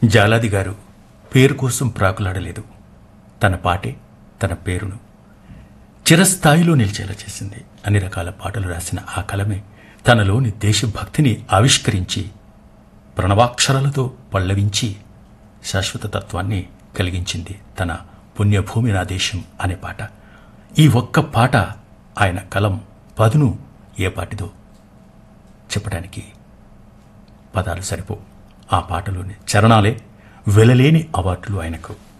జాలాది గారు పేరు కోసం ప్రాకులాడలేదు తన పాటే తన పేరును చిరస్థాయిలో నిలిచేలా చేసింది అన్ని రకాల పాటలు రాసిన ఆ కలమే తనలోని దేశభక్తిని ఆవిష్కరించి ప్రణవాక్షరాలతో పల్లవించి శాశ్వత తత్వాన్ని కలిగించింది తన పుణ్యభూమి నా దేశం అనే పాట ఈ ఒక్క పాట ఆయన కలం పదును ఏ పాటిదో చెప్పడానికి పదాలు సరిపో ఆ పాటలోని చరణాలే వెలలేని అవార్డులు ఆయనకు